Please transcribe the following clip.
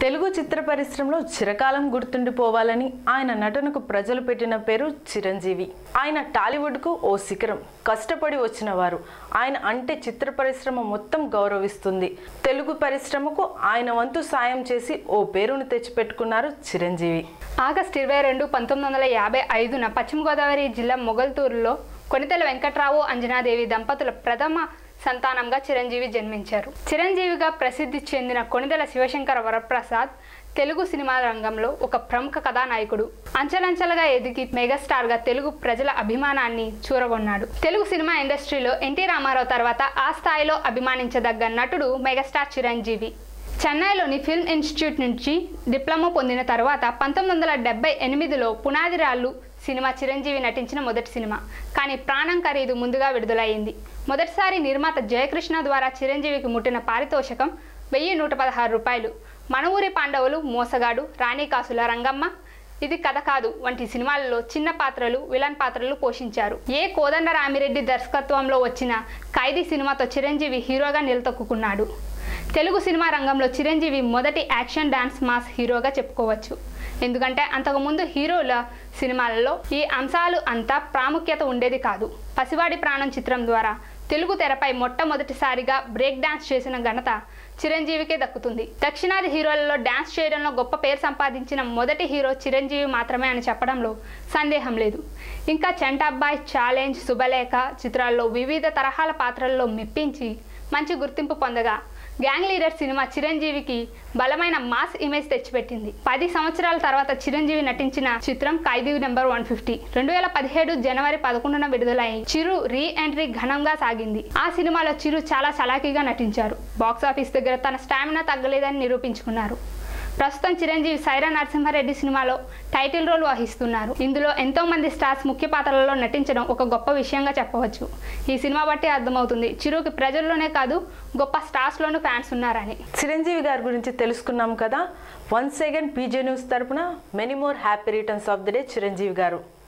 తెలుగు చిత్ర పరిశ్రమలో చిరకాలం గుర్తుండిపోవాలని ఆయన నటనకు ప్రజలు పెట్టిన పేరు చిరంజీవి ఆయన టాలీవుడ్కు ఓ శిఖరం కష్టపడి వచ్చిన వారు ఆయన అంటే చిత్ర పరిశ్రమ మొత్తం గౌరవిస్తుంది తెలుగు పరిశ్రమకు ఆయన వంతు సాయం చేసి ఓ పేరును తెచ్చిపెట్టుకున్నారు చిరంజీవి ఆగస్టు ఇరవై రెండు పంతొమ్మిది వందల యాభై ఐదున పశ్చిమ గోదావరి జిల్లా మొగల్తూరులో కొనితెల వెంకట్రావు అంజనాదేవి దంపతుల ప్రథమ సంతానంగా చిరంజీవి జన్మించారు చిరంజీవిగా ప్రసిద్ధి చెందిన కొనిదెల శివశంకర వరప్రసాద్ తెలుగు సినిమా రంగంలో ఒక ప్రముఖ కథానాయకుడు అంచెలంచెలుగా ఎదిగి మెగాస్టార్గా తెలుగు ప్రజల అభిమానాన్ని చూరగొన్నాడు తెలుగు సినిమా ఇండస్ట్రీలో ఎన్టీ రామారావు తర్వాత ఆ స్థాయిలో అభిమానించదగ్గ నటుడు మెగాస్టార్ చిరంజీవి చెన్నైలోని ఫిల్మ్ ఇన్స్టిట్యూట్ నుంచి డిప్లొమా పొందిన తర్వాత పంతొమ్మిది వందల డెబ్బై ఎనిమిదిలో పునాదిరాళ్ళు సినిమా చిరంజీవి నటించిన మొదటి సినిమా కానీ ప్రాణం ఖరీదు ముందుగా విడుదలయ్యింది మొదటిసారి నిర్మాత జయకృష్ణ ద్వారా చిరంజీవికి ముట్టిన పారితోషికం వెయ్యి నూట పదహారు రూపాయలు మన ఊరి పాండవులు మోసగాడు రాణికాసుల రంగమ్మ ఇది కథ కాదు వంటి సినిమాలలో చిన్న పాత్రలు విలన్ పాత్రలు పోషించారు ఏ కోదండ రామిరెడ్డి దర్శకత్వంలో వచ్చిన ఖైదీ సినిమాతో చిరంజీవి హీరోగా నిలదొక్కున్నాడు తెలుగు సినిమా రంగంలో చిరంజీవి మొదటి యాక్షన్ డాన్స్ మాస్ హీరోగా చెప్పుకోవచ్చు ఎందుకంటే అంతకుముందు హీరోల సినిమాలలో ఈ అంశాలు అంతా ప్రాముఖ్యత ఉండేది కాదు పసివాడి ప్రాణం చిత్రం ద్వారా తెలుగు తెరపై మొట్టమొదటిసారిగా బ్రేక్ డాన్స్ చేసిన ఘనత చిరంజీవికే దక్కుతుంది దక్షిణాది హీరోలలో డాన్స్ చేయడంలో గొప్ప పేరు సంపాదించిన మొదటి హీరో చిరంజీవి మాత్రమే అని చెప్పడంలో సందేహం లేదు ఇంకా చెంటాబ్బాయ్ ఛాలెంజ్ శుభలేఖ చిత్రాల్లో వివిధ తరహాల పాత్రల్లో మెప్పించి మంచి గుర్తింపు పొందగా గ్యాంగ్ లీడర్ సినిమా చిరంజీవికి బలమైన మాస్ ఇమేజ్ తెచ్చిపెట్టింది పది సంవత్సరాల తర్వాత చిరంజీవి నటించిన చిత్రం ఖైదీ నెంబర్ వన్ ఫిఫ్టీ రెండు వేల పదిహేడు జనవరి పదకొండున విడుదలై చిరు రీ ఎంట్రీ ఘనంగా సాగింది ఆ సినిమాలో చిరు చాలా చలాకీగా నటించారు బాక్సాఫీస్ దగ్గర తన స్టామినా తగ్గలేదని నిరూపించుకున్నారు ప్రస్తుతం చిరంజీవి సైరా నరసింహారెడ్డి సినిమాలో టైటిల్ రోల్ వహిస్తున్నారు ఇందులో ఎంతో మంది స్టార్స్ ముఖ్య పాత్రలలో నటించడం ఒక గొప్ప విషయంగా చెప్పవచ్చు ఈ సినిమా బట్టి అర్థమవుతుంది చిరుకి ప్రజల్లోనే కాదు గొప్ప స్టార్స్లోనూ ఫ్యాన్స్ ఉన్నారని చిరంజీవి గారి గురించి తెలుసుకున్నాం కదా వన్స్ అగైన్ పీజే న్యూస్ తరపున many more happy returns of the day Chiranjeevi గారు